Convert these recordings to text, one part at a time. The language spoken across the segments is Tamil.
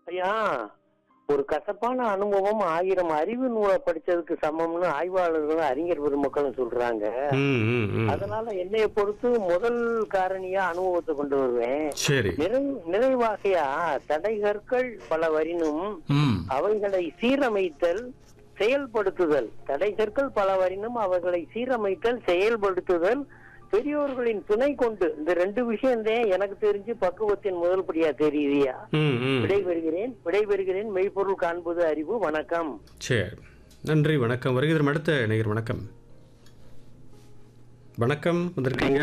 ஐயா ஒரு கசப்பான அனுபவம் ஆயிரம் அறிவு நூலை படிச்சதுக்கு சமம்னு ஆய்வாளர்களும் அறிஞர் பெருமக்களும் சொல்றாங்க ம், ம், ம். அதனால என்னைய பொறுத்து முதல் காரணியா அனுபவத்தை கொண்டு வருவேன் சரி நிறைவு நிறைவாகையா தடைகற்கள் பல வரினும் ம் அவைகளை சீரமைத்தல் செயல்படுத்துதல் தடைகற்கள் பல வரினும் அவைகளை சீரமைத்தல் செயல்படுத்துதல் பெரியோர்களின் துணை கொண்டு இந்த ரெண்டு விஷயம் தான் எனக்கு தெரிஞ்சு பக்குவத்தின் முதல் படியா தெரியுதியா ம் ம் விடைபெறுகிறேன் விடைபெறுகிறேன் மெய்ப்பொருள் காண்பது அறிவு வணக்கம் சரி நன்றி வணக்கம் வருகிறோம் அடுத்த நேயர் வணக்கம் வணக்கம் வந்திருக்கீங்க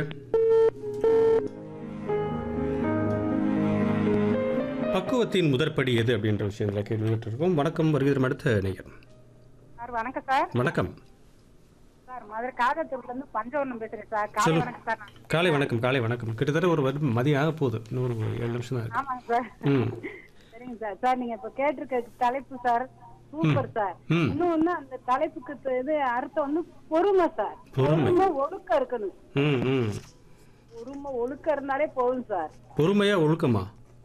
பக்குவத்தின் முதற்படி எது அப்படின்ற விஷயத்தில் கேள்வி இருக்கோம் வணக்கம் வருகிறோம் அடுத்த நேயர் சார் வணக்கம் சார் வணக்கம் சார் மதுரை காகத்தூர்ல இருந்து பஞ்சவர்ணம் பேசுறேன் சார் காலை சொல்லு. வணக்கம் சார் நான். காலை வணக்கம் காலை வணக்கம் கிட்டத்தட்ட ஒரு வரு- மதியம் ஆக போகுது இன்னொரு ஏழு நிமிஷம் தான் இருக்கு ஆமாங்க சார் ம் சரிங்க சார் சார் நீங்க இப்ப கேட்டிருக்க தலைப்பு சார் சூப்பர் சார் ம். இன்னும் வந்து அந்த தலைப்புக்கு த- இது அர்த்தம் வந்து பொறுமை சார் பொறுமை. பொறுமை ஒழுக்கம் இருக்கணும் ம் ம் பொறுமை ஒழுக்கம் இருந்தாலே போதும் சார் பொறுமையா ஒழுக்கமா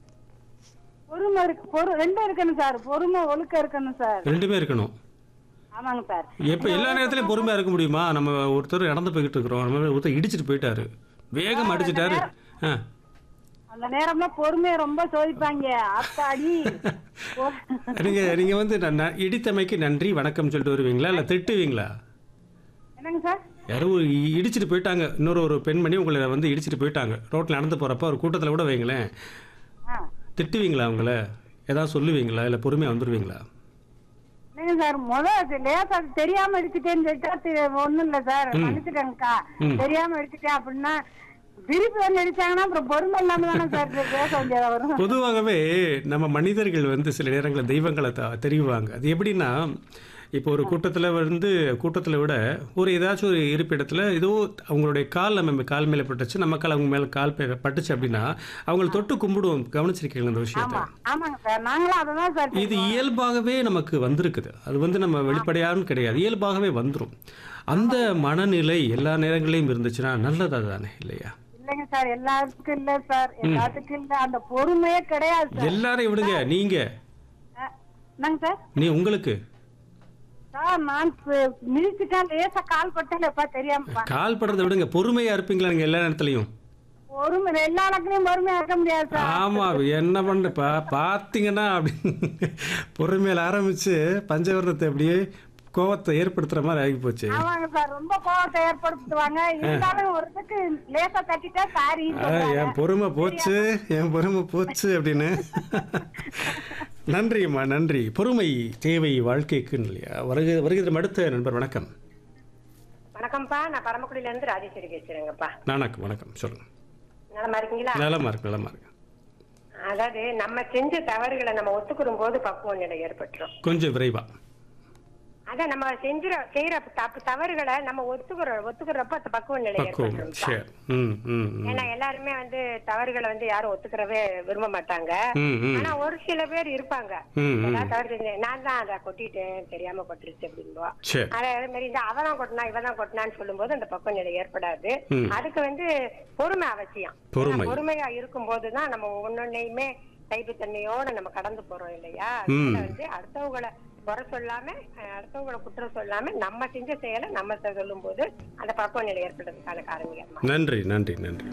பொறுமை இருக்கு பொறு ரெண்டும் இருக்கணும் சார் பொறுமை ஒழுக்கம் இருக்கணும் சார் ரெண்டுமே இருக்கணும் ஆமாங்க சார் எப்போ எல்லா நேரத்துலையும் பொறுமையாக இருக்க முடியுமா நம்ம ஒருத்தர் நடந்து போய்கிட்டு இருக்கிறோம் நம்ம ஒருத்தர் இடிச்சிட்டு போயிட்டாரு வேகம் அடிச்சிட்டாரு ஆ அந்த நேரம்ல பொறுமையை ரொம்ப சோதிப்பாங்க ஆத்தாடி பொ- நீங்கள் நீங்கள் வந்து ந- ந- இடித்தமைக்கு நன்றி வணக்கம் சொல்லிட்டு வருவீங்களா இல்லை திட்டுவீங்களா என்னங்க சார் யாரோ ஒரு இ- இடிச்சிட்டு போயிட்டாங்க இன்னொரு ஒரு பெண்மணி உங்களை வந்து இடிச்சிட்டு போயிட்டாங்க ரோட்டில் நடந்து போகிறப்ப ஒரு கூட்டத்தில் கூட வைங்களேன் ஆ திட்டுவீங்களா அவங்கள ஏதாவது சொல்லுவீங்களா இல்லை பொறுமையாக வந்துடுவீங்களா இல்லைங்க சார் முத அது லேசா அது தெரியாம எடுத்துட்டேன்னு சொல்லிட்டா ஒண்ணும் இல்ல சார் மன்னிச்சுட்டேங்கக்கா ம். தெரியாம எடுத்துட்டேன் அப்படின்னா திருப்பி வந்து அடிச்சாங்கன்னா அப்புறம் பொறுமை இல்லாம தானே சார் பேச வேண்டியதா வரும் பொதுவாகவே நம்ம மனிதர்கள் வந்து சில நேரங்களில் தெய்வங்களை த தெரிவாங்க அது எப்படின்னா இப்போ ஒரு கூட்டத்தில் வந்து கூட்டத்தில் விட ஒரு ஏதாச்சும் ஒரு இருப்பிடத்தில் ஏதோ அவங்களுடைய கால் நம்ம கால் மேலே பட்டுச்சு நம்ம கால் அவங்க மேலே கால் பே- பட்டுச்சு அப்படின்னா அவங்கள தொட்டு கும்பிடுவோம் கவனிச்சிருக்கீங்களா இந்த விஷயத்தை ஆமா ஆமாங்க சார் நாங்களும் அததான் சார் இது இயல்பாகவே நமக்கு வந்திருக்குது அது வந்து நம்ம வெளிப்படையான்னு கிடையாது இயல்பாகவே வந்துடும் அந்த மனநிலை எல்லா நேரங்களையும் இருந்துச்சுன்னா நல்லதா தானே இல்லையா இல்லைங்க சார் எல்லாத்துக்கும் இல்ல சார் எல்லாத்துக்கும் இல்ல அந்த பொறுமையே கிடையாது சார் எல்லாரையும் விடுங்க நீங்க அஹ், என்னங்க சார் நீ உங்களுக்கு சார் நான் மிதிச்சுட்டா லேசா கால் பட்டேன் எப்பா தெரியாம கால் படுறதை விடுங்க பொறுமையா இருப்பீங்களா நீங்க எல்லா நேரத்துலயும் பொறுமை எல்லா இடத்துலயும் பொறுமையா இருக்க முடியாது சார் ஆமா என்ன பண்ண பா பார்த்தீங்கன்னா அப்படி பொறுமையில ஆரம்பிச்சு பஞ்சவர்ணத்தை அப்படியே கோவத்தை ஏற்படுத்துற மாதிரி ஆகி போச்சு ஆமாங்க சார் ரொம்ப கோவத்தை ஏற்படுத்துவாங்க இருந்தாலும் ஒரு இதுக்கு லேசா தட்டிட்டா சாரி ஆ, என் பொறுமை போச்சு என் பொறுமை போச்சு அப்படின்னு நன்றிம்மா நன்றி பொறுமை தேவை வாழ்க்கைக்குன்னு இல்லையா வருக வருகிற அடுத்த நண்பர் வணக்கம் வணக்கம்ப்பா நான் பரமக்குடியில இருந்து ராஜேஸ்வரி பேசுறேங்கப்பா நானாக்கு வணக்கம் சொல்லுங்க நலமா இருக்கீங்களா நலமா இருக்கு நலமா இருக்கு அதாவது நம்ம செஞ்ச தவறுகளை நம்ம ஒத்துக்கிடும் போது பக்குவ நிலை ஏற்பட்டுரும் கொஞ்சம் விரைவா அதான் நம்ம செஞ்சுற செய்யற தப்பு தவறுகளை நம்ம ஒத்துக்கிற ஒத்துக்கிறப்ப அந்த பக்குவ நிலை பக்குவம் ஏற்பட்டுரும் சரி ம் ம் ம் ஏன்னா எல்லாருமே வந்து தவறுகளை வந்து யாரும் ஒத்துக்கிறவே விரும்ப மாட்டாங்க ம் ம் ஆனா ஒரு சில பேர் இருப்பாங்க ம் ம் ஏதாவது தவறு செஞ்சேன் நான் தான் அதை கொட்டிட்டேன் தெரியாம கொட்டிருச்சு அப்படின்பா சரி அதே மாதிரி இந்த அவன் தான் கொட்டினா இவன் தான் கொட்டினான்னு சொல்லும்போது அந்த பக்குவ நிலை ஏற்படாது ம். அதுக்கு வந்து பொறுமை அவசியம் பொறுமை. ஏன்னா பொறுமையா இருக்கும்போது தான் நம்ம ஒன்னொன்னையுமே தைப்புத்தன்மையோட நம்ம கடந்து போறோம் இல்லையா ம். அதனால வந்து அடுத்தவங்கள குறை சொல்லாம அஹ், அடுத்தவங்கள குற்றம் சொல்லாம நம்ம செஞ்ச செயலை நம்ம சொல்லும் போது அந்த பக்குவ நிலை ஏற்படுறதுக்கான காரணிகமா நன்றி நன்றி நன்றி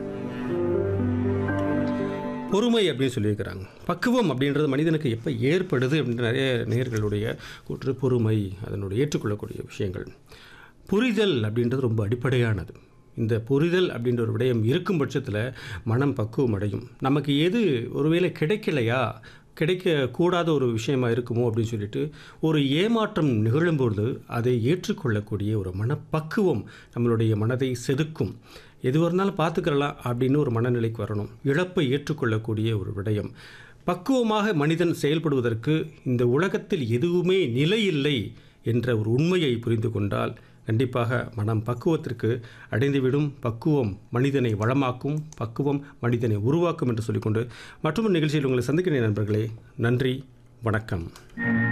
பொறுமை அப்படின்னு சொல்லியிருக்கிறாங்க பக்குவம் அப்படின்றது மனிதனுக்கு எப்போ ஏற்படுது அப்படின்னு நிறைய நேர்களுடைய கூற்று பொறுமை அதனுடைய ஏற்றுக்கொள்ளக்கூடிய விஷயங்கள் புரிதல் அப்படின்றது ரொம்ப அடிப்படையானது இந்த புரிதல் அப்படின்ற ஒரு விடயம் இருக்கும் பட்சத்தில் மனம் பக்குவம் அடையும் நமக்கு எது ஒருவேளை கிடைக்கலையா கிடைக்கக்கூடாத ஒரு விஷயமா இருக்குமோ அப்படின்னு சொல்லிட்டு ஒரு ஏமாற்றம் நிகழும்போது அதை ஏற்றுக்கொள்ளக்கூடிய ஒரு மனப்பக்குவம் நம்மளுடைய மனதை செதுக்கும் எதுவாக இருந்தாலும் பார்த்துக்கிறலாம் அப்படின்னு ஒரு மனநிலைக்கு வரணும் இழப்பை ஏற்றுக்கொள்ளக்கூடிய ஒரு விடயம் பக்குவமாக மனிதன் செயல்படுவதற்கு இந்த உலகத்தில் எதுவுமே நிலையில்லை என்ற ஒரு உண்மையை புரிந்து கொண்டால் கண்டிப்பாக மனம் பக்குவத்திற்கு அடைந்துவிடும் பக்குவம் மனிதனை வளமாக்கும் பக்குவம் மனிதனை உருவாக்கும் என்று சொல்லிக்கொண்டு மற்றொரு நிகழ்ச்சியில் உங்களை சந்திக்கிறேன் நண்பர்களே நன்றி வணக்கம்